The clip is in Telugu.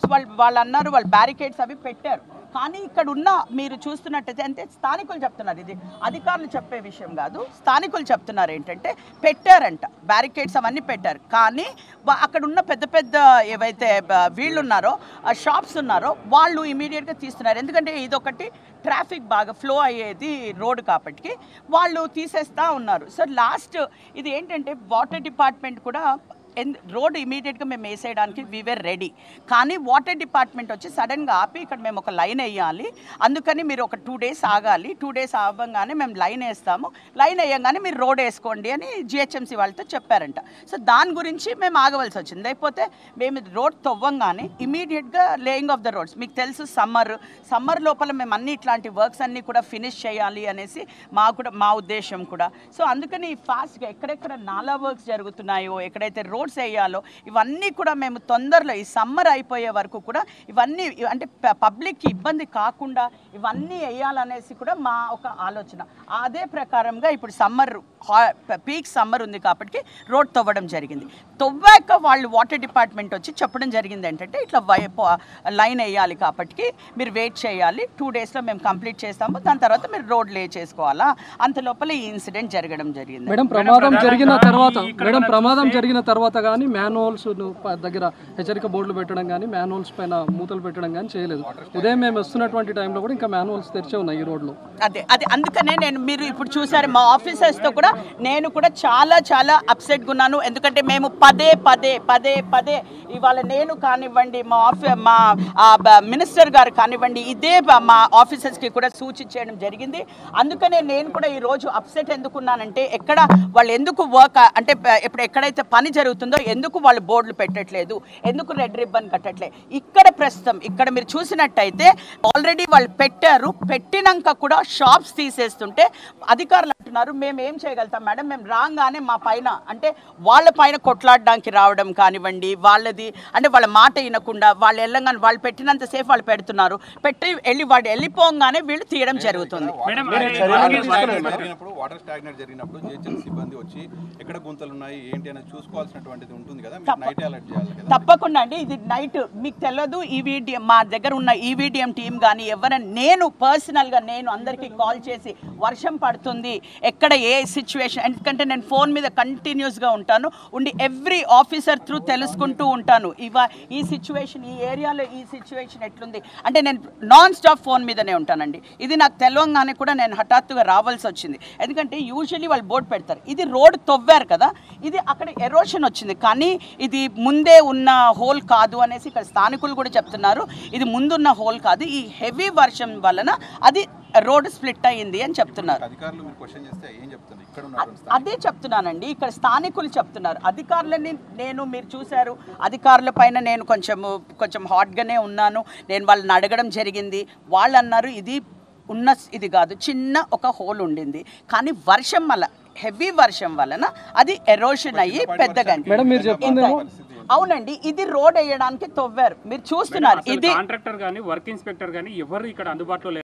వాళ్ళు వాళ్ళు అన్నారు వాళ్ళు బ్యారికేడ్స్ అవి పెట్టారు కానీ ఇక్కడ ఉన్న మీరు చూస్తున్నట్టయితే అంటే స్థానికులు చెప్తున్నారు ఇది అధికారులు చెప్పే విషయం కాదు స్థానికులు చెప్తున్నారు ఏంటంటే పెట్టారంట బ్యారికేడ్స్ అవన్నీ పెట్టారు కానీ వా- అక్కడ ఉన్న పెద్ద పెద్ద ఏవైతే బ- వీళ్ళు ఉన్నారో ఆ షాప్స్ ఉన్నారో వాళ్ళు ఇమీడియట్గా తీస్తున్నారు ఎందుకంటే ఇదొకటి ట్రాఫిక్ బాగా ఫ్లో అయ్యేది రోడ్ కాబట్టి వాళ్ళు తీసేస్తా ఉన్నారు సో లాస్ట్ ఇది ఏంటంటే వాటర్ డిపార్ట్మెంట్ కూడా ఎన్ రోడ్ ఇమీడియట్గా మేము వేసేయడానికి వీఆర్ రెడీ కానీ వాటర్ డిపార్ట్మెంట్ వచ్చి సడన్గా ఆపి ఇక్కడ మేము ఒక లైన్ వేయాలి అందుకని మీరు ఒక టూ డేస్ ఆగాలి టూ డేస్ అవ్వగానే మేము లైన్ వేస్తాము లైన్ వేయంగానే మీరు రోడ్ వేసుకోండి అని జిహెచ్ఎంసీ వాళ్ళతో చెప్పారంట సో దాని గురించి మేము ఆగవలసి వచ్చింది లేకపోతే మేము రోడ్ తవ్వంగానే ఇమీడియట్గా లేయింగ్ ఆఫ్ ద రోడ్స్ మీకు తెలుసు సమ్మర్ సమ్మర్ లోపల మేము అన్ని ఇట్లాంటి వర్క్స్ అన్నీ కూడా ఫినిష్ చేయాలి అనేసి మా కూడా మా ఉద్దేశం కూడా సో అందుకని ఫాస్ట్గా ఎక్కడెక్కడ నాలా వర్క్స్ జరుగుతున్నాయో ఎక్కడైతే రోడ్స్ వేయాలో ఇవన్నీ కూడా మేము తొందరలో ఈ సమ్మర్ అయిపోయే వరకు కూడా ఇవన్నీ అంటే పబ్లిక్కి ఇబ్బంది కాకుండా ఇవన్నీ వేయాలనేసి కూడా మా ఒక ఆలోచన అదే ప్రకారంగా ఇప్పుడు సమ్మర్ పీక్ సమ్మర్ ఉంది కాబట్టి రోడ్ తవ్వడం జరిగింది తవ్వాక వాళ్ళు వాటర్ డిపార్ట్మెంట్ వచ్చి చెప్పడం జరిగింది ఏంటంటే ఇట్లా వై లైన్ వేయాలి కాబట్టి మీరు వెయిట్ చేయాలి టూ డేస్లో మేము కంప్లీట్ చేస్తాము దాని తర్వాత మీరు రోడ్ లే చేసుకోవాలా అంత లోపల ఈ ఇన్సిడెంట్ జరగడం జరిగింది మేడం ప్రమాదం జరిగిన ప్రధానంగా తర్వాత ఈ ఇక్కడ మేడం మనం ప్రమాదం చూస్తే- జరిగిన తర్వాత కానీ మ్యాన్హోల్స్ దగ్గర హెచ్చరిక బోర్డులు పెట్టడం కానీ మ్యాన్హోల్స్ పైన మూతలు పెట్టడం కానీ చేయలేదు ఉదయం మేము వస్తున్నటువంటి టైంలో కూడా ఇంకా మ్యాన్హోల్స్ తెరిచే ఉన్నాయి ఈ రోడ్లో అదే అదే అందుకనే నేను మీరు ఇప్పుడు చూసారు మా ఆఫీసర్స్తో కూడా నేను కూడా చాలా చాలా అప్సెట్గా ఉన్నాను ఎందుకంటే మేము పదే పదే పదే పదే ఇవాళ నేను కానివ్వండి మా ఆఫీ మా ఆ, బ- మినిస్టర్ గారు కానివ్వండి ఇదే బ- మా ఆఫీసర్స్కి కూడా సూచించడం జరిగింది అందుకనే నేను కూడా ఈరోజు అప్సెట్ ఎందుకున్నానంటే ఎక్కడ వాళ్ళు ఎందుకు వర్క్ అంటే ప- ఇప్పుడు ఎక్కడైతే పని జరుగుతుందో ఎందుకు వాళ్ళు బోర్డులు పెట్టట్లేదు ఎందుకు రెడ్ రిబ్బన్ కట్టట్లేదు ఇక్కడ ప్రస్తుతం ఇక్కడ మీరు చూసినట్టయితే ఆల్రెడీ వాళ్ళు పెట్టారు పెట్టినాక కూడా షాప్స్ తీసేస్తుంటే అధికారులు అంటున్నారు మేము ఏం చేయగలుగుతాం మేడం మేము రాగానే మా పైన అంటే వాళ్ళ పైన కొట్లాడడానికి రావడం కానివ్వండి వాళ్ళది అంటే వాళ్ళ మాట వినకుండా వాళ్ళు వెళ్ళంగానే వాళ్ళు పెట్టినంత సేఫ్ వాళ్ళు పెడుతున్నారు పెట్టి వెళ్ళి వాడు వెళ్ళిపోగానే వీళ్ళు తీయడం జరుగుతుంది మేడం వాటర్ అదే స్టాగ్నేట్ వాటర్ జరిగినప్పుడు వాటర్ స్టాగ్నేట్ జరిగినప్పుడు జిహెచ్ఎం సిబ్బంది వచ్చి ఎక్కడ గుంతలు ఉన్నాయి ఏంటి అనేది చూసుకోవాల్సినటువంటిది ఉంటుంది కదా మీరు నైట్ అలర్ట్ చేయాలి కదా తప్పకుండా అండి ఇది నైట్ మీకు తెలియదు ఈవీడిఎం మా దగ్గర ఉన్న ఈవీడిఎం టీం కానీ ఎవరైనా నేను పర్సనల్గా నేను అందరికీ కాల్ చేసి వర్షం పడుతుంది ఎక్కడ ఏ సిచ్యువేషన్ ఎందుకంటే నేను ఫోన్ మీద కంటిన్యూస్గా ఉంటాను ఉండి ఎవ్రీ ఆఫీసర్ త్రూ తెలుసుకుంటూ ఉంటాను ఇవా ఈ సిచ్యువేషన్ ఈ ఏరియాలో ఈ సిచ్యువేషన్ ఎట్లుంది అంటే నేను నాన్ స్టాప్ ఫోన్ మీదనే ఉంటానండి ఇది నాకు తెలవంగానే కూడా నేను హఠాత్తుగా రావాల్సి వచ్చింది ఎందుకంటే యూజువల్లీ వాళ్ళు బోర్డు పెడతారు ఇది రోడ్ తవ్వారు కదా ఇది అక్కడ ఎరోషన్ వచ్చింది కానీ ఇది ముందే ఉన్న హోల్ కాదు అనేసి ఇక్కడ స్థానికులు కూడా చెప్తున్నారు ఇది ముందున్న హోల్ కాదు ఈ హెవీ వర్షం వలన అది రోడ్ స్ప్లిట్ అయ్యింది అని చెప్తున్నారు అధికారులు మీరు క్వశ్చన్ చేస్తే ఏం చెప్తుంది ఇక్కడ ఉన్నటువంటి అదే చెప్తున్నానండి ఇక్కడ స్థానికులు చెప్తున్నారు అధికారులని నేను మీరు చూశారు అధికారుల పైన నేను కొంచెం కొంచెం హాట్గానే ఉన్నాను నేను వాళ్ళని అడగడం జరిగింది వాళ్ళు అన్నారు ఇది ఉన్న ఇది కాదు చిన్న ఒక హోల్ ఉండింది కానీ వర్షం వల్ల హెవీ వర్షం వలన అది ఎరోషన్ అయ్యి పెద్దగా మేడం మీరు చెప్తుందేమో అవునండి ఇది రోడ్ వేయడానికి తవ్వారు మీరు చూస్తున్నారు ఇది కాంట్రాక్టర్ కానీ వర్క్ ఇన్స్పెక్టర్ కానీ ఎవరు ఇక్కడ అందుబాటులో లేరు